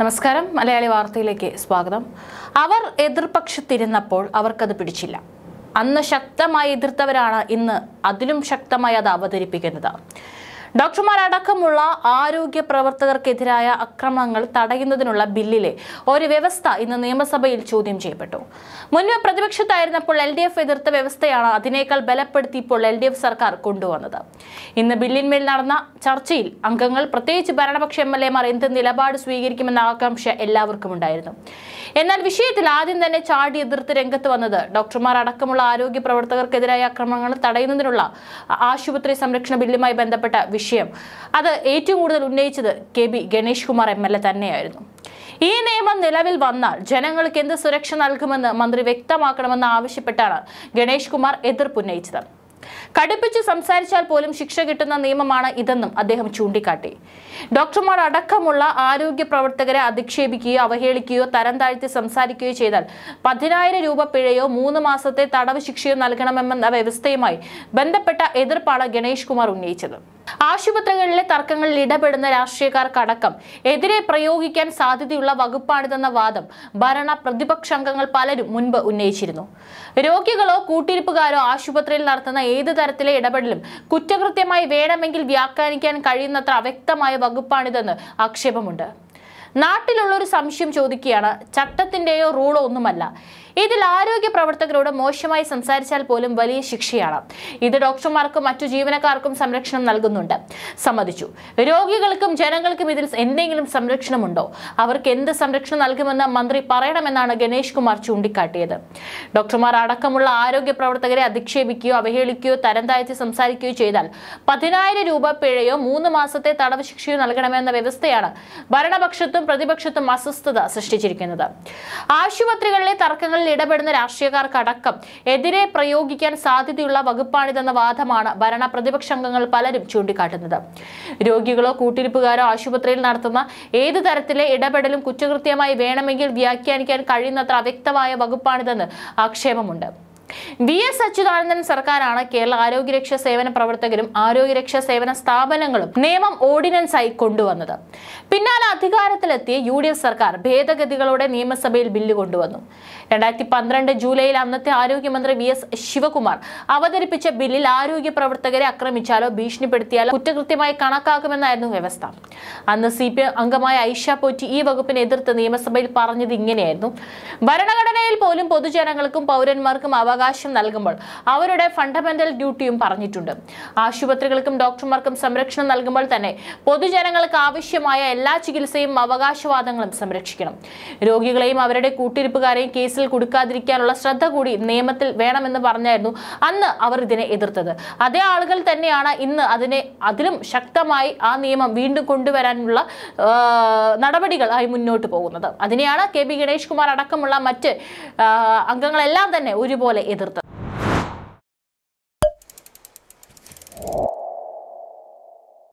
നമസ്കാരം മലയാളി വാർത്തയിലേക്ക് സ്വാഗതം അവർ എതിർപക്ഷത്തിരുന്നപ്പോൾ അവർക്കത് പിടിച്ചില്ല അന്ന് ശക്തമായി എതിർത്തവരാണ് ഇന്ന് അതിലും ശക്തമായി അത് അവതരിപ്പിക്കുന്നത് ഡോക്ടർമാരടക്കമുള്ള ആരോഗ്യ പ്രവർത്തകർക്കെതിരായ അക്രമങ്ങൾ തടയുന്നതിനുള്ള ബില്ലിലെ ഒരു വ്യവസ്ഥ ഇന്ന് നിയമസഭയിൽ ചോദ്യം ചെയ്യപ്പെട്ടു മുൻപ് പ്രതിപക്ഷത്തായിരുന്നപ്പോൾ എൽ ഡി എഫ് എതിർത്ത വ്യവസ്ഥയാണ് അതിനേക്കാൾ ബലപ്പെടുത്തി ഇപ്പോൾ എൽ ഡി എഫ് സർക്കാർ കൊണ്ടുവന്നത് ഇന്ന് ബില്ലിന്മേൽ നടന്ന ചർച്ചയിൽ അംഗങ്ങൾ പ്രത്യേകിച്ച് ഭരണപക്ഷ എം എൽ എമാർ എന്ത് നിലപാട് സ്വീകരിക്കുമെന്ന ആകാംക്ഷ എല്ലാവർക്കും ഉണ്ടായിരുന്നു എന്നാൽ വിഷയത്തിൽ ആദ്യം തന്നെ ചാടി എതിർത്ത് രംഗത്ത് വന്നത് ഡോക്ടർമാർ അടക്കമുള്ള ആരോഗ്യ പ്രവർത്തകർക്കെതിരായ ആക്രമണങ്ങൾ തടയുന്നതിനുള്ള ആശുപത്രി സംരക്ഷണ ബില്ലുമായി ബന്ധപ്പെട്ട വിഷയം അത് ഏറ്റവും കൂടുതൽ ഉന്നയിച്ചത് K B Ganesh Kumar M L A തന്നെയായിരുന്നു ഈ നിയമം നിലവിൽ വന്നാൽ ജനങ്ങൾക്ക് എന്ത് സുരക്ഷ നൽകുമെന്ന് മന്ത്രി വ്യക്തമാക്കണമെന്ന് ആവശ്യപ്പെട്ടാണ് ഗണേഷ് കുമാർ എതിർപ്പുന്നയിച്ചത് കടുപ്പിച്ച് സംസാരിച്ചാൽ പോലും ശിക്ഷ കിട്ടുന്ന നിയമമാണ് ഇതെന്നും അദ്ദേഹം ചൂണ്ടിക്കാട്ടി ഡോക്ടർമാർ അടക്കമുള്ള ആരോഗ്യ പ്രവർത്തകരെ അധിക്ഷേപിക്കുകയോ അവഹേളിക്കുകയോ തരം താഴ്ത്തി സംസാരിക്കുകയോ ചെയ്താൽ പതിനായിരം രൂപ പിഴയോ മൂന്ന് മാസത്തെ തടവ് ശിക്ഷയോ നൽകണമെന്ന വ്യവസ്ഥയുമായി ബന്ധപ്പെട്ട എതിർപ്പാണ് ഗണേഷ് കുമാർ ഉന്നയിച്ചത് ആശുപത്രികളിലെ തർക്കങ്ങളിൽ ഇടപെടുന്ന രാഷ്ട്രീയക്കാർക്കടക്കം എതിരെ പ്രയോഗിക്കാൻ സാധ്യതയുള്ള വകുപ്പാണിതെന്ന വാദം ഭരണ പ്രതിപക്ഷാംഗങ്ങൾ പലരും മുൻപ് ഉന്നയിച്ചിരുന്നു രോഗികളോ കൂട്ടിരിപ്പുകാരോ ആശുപത്രിയിൽ നടത്തുന്ന ഏത് തരത്തിലെ ഇടപെടലും കുറ്റകൃത്യമായി വേണമെങ്കിൽ വ്യാഖ്യാനിക്കാൻ കഴിയുന്നത്ര അവ്യക്തമായ വകുപ്പാണിതെന്ന് ആക്ഷേപമുണ്ട് നാട്ടിലുള്ള ഒരു സംശയം ചോദിക്കുകയാണ് ചട്ടത്തിന്റെയോ റൂളോ ഒന്നുമല്ല ഇതിൽ ആരോഗ്യ പ്രവർത്തകരോട് മോശമായി സംസാരിച്ചാൽ പോലും വലിയ ശിക്ഷയാണ് ഇത് ഡോക്ടർമാർക്കും മറ്റു ജീവനക്കാർക്കും സംരക്ഷണം നൽകുന്നുണ്ട് സമ്മതിച്ചു രോഗികൾക്കും ജനങ്ങൾക്കും ഇതിൽ എന്തെങ്കിലും സംരക്ഷണമുണ്ടോ അവർക്ക് എന്ത് സംരക്ഷണം നൽകുമെന്ന് മന്ത്രി പറയണമെന്നാണ് ഗണേഷ് കുമാർ ചൂണ്ടിക്കാട്ടിയത് ഡോക്ടർമാർ അടക്കമുള്ള ആരോഗ്യ പ്രവർത്തകരെ അധിക്ഷേപിക്കുകയോ അവഹേളിക്കുകയോ തരം താഴ്ത്തി സംസാരിക്കുകയോ ചെയ്താൽ പതിനായിരം രൂപ പിഴയോ മൂന്ന് മാസത്തെ തടവ് ശിക്ഷയോ നൽകണമെന്ന വ്യവസ്ഥയാണ് ഭരണപക്ഷത്തും പ്രതിപക്ഷത്തും അസ്വസ്ഥത സൃഷ്ടിച്ചിരിക്കുന്നത് ആശുപത്രികളിലെ തർക്കങ്ങളിൽ ഇടപെടുന്ന രാഷ്ട്രീയക്കാർക്കടക്കം എതിരെ പ്രയോഗിക്കാൻ സാധ്യതയുള്ള വകുപ്പാണിതെന്ന വാദമാണ് ഭരണ പ്രതിപക്ഷാംഗങ്ങൾ പലരും ചൂണ്ടിക്കാട്ടുന്നത് രോഗികളോ കൂട്ടിരിപ്പുകാരോ ആശുപത്രിയിൽ നടത്തുന്ന ഏത് തരത്തിലെ ഇടപെടലും കുറ്റകൃത്യമായി വേണമെങ്കിൽ വ്യാഖ്യാനിക്കാൻ കഴിയുന്നത്ര അവ്യക്തമായ വകുപ്പാണിതെന്ന് ആക്ഷേപമുണ്ട് വി എസ് അച്യുതാനന്ദൻ സർക്കാരാണ് കേരള ആരോഗ്യരക്ഷാ സേവന പ്രവർത്തകരും ആരോഗ്യരക്ഷാ സേവന സ്ഥാപനങ്ങളും നിയമം ഓർഡിനൻസായി കൊണ്ടുവന്നത് പിന്നാലെ അധികാരത്തിലെത്തിയ യു ഡി എഫ് സർക്കാർ ഭേദഗതികളോടെ നിയമസഭയിൽ ബില്ല് കൊണ്ടുവന്നു രണ്ടായിരത്തി പന്ത്രണ്ട് ജൂലൈയിൽ അന്നത്തെ ആരോഗ്യമന്ത്രി വി എസ് ശിവകുമാർ അവതരിപ്പിച്ച ബില്ലിൽ ആരോഗ്യ പ്രവർത്തകരെ ആക്രമിച്ചാലോ ഭീഷണിപ്പെടുത്തിയാലോ കുറ്റകൃത്യമായി കണക്കാക്കുമെന്നായിരുന്നു വ്യവസ്ഥ അന്ന് സി പി എം അംഗമായ ഐഷ പോറ്റി ഈ വകുപ്പിനെ എതിർത്ത് നിയമസഭയിൽ പറഞ്ഞത് ഇങ്ങനെയായിരുന്നു ഭരണഘടനയിൽ പോലും പൊതുജനങ്ങൾക്കും പൗരന്മാർക്കും അവകാശം നൽകുമ്പോൾ അവരുടെ ഫണ്ടമെന്റൽ ഡ്യൂട്ടിയും പറഞ്ഞിട്ടുണ്ട് ആശുപത്രികൾക്കും ഡോക്ടർമാർക്കും സംരക്ഷണം നൽകുമ്പോൾ തന്നെ പൊതുജനങ്ങൾക്ക് ആവശ്യമായ എല്ലാ ചികിത്സയും അവകാശവാദങ്ങളും സംരക്ഷിക്കണം രോഗികളെയും അവരുടെ കൂട്ടിരിപ്പുകാരെയും കേസിൽ കൊടുക്കാതിരിക്കാനുള്ള ശ്രദ്ധ കൂടി നിയമത്തിൽ വേണമെന്ന് പറഞ്ഞായിരുന്നു അന്ന് അവർ ഇതിനെ എതിർത്തത് അതേ ആളുകൾ തന്നെയാണ് ഇന്ന് അതിനെ അതിലും ശക്തമായി ആ നിയമം വീണ്ടും കൊണ്ടുവരാനുള്ള ആ, നടപടികളായി മുന്നോട്ട് പോകുന്നത് അതിനെയാണ് കെ ബി ഗണേഷ് കുമാർ അടക്കമുള്ള മറ്റ് ആ, അംഗങ്ങളെല്ലാം തന്നെ ഒരുപോലെ എതിർത്തത്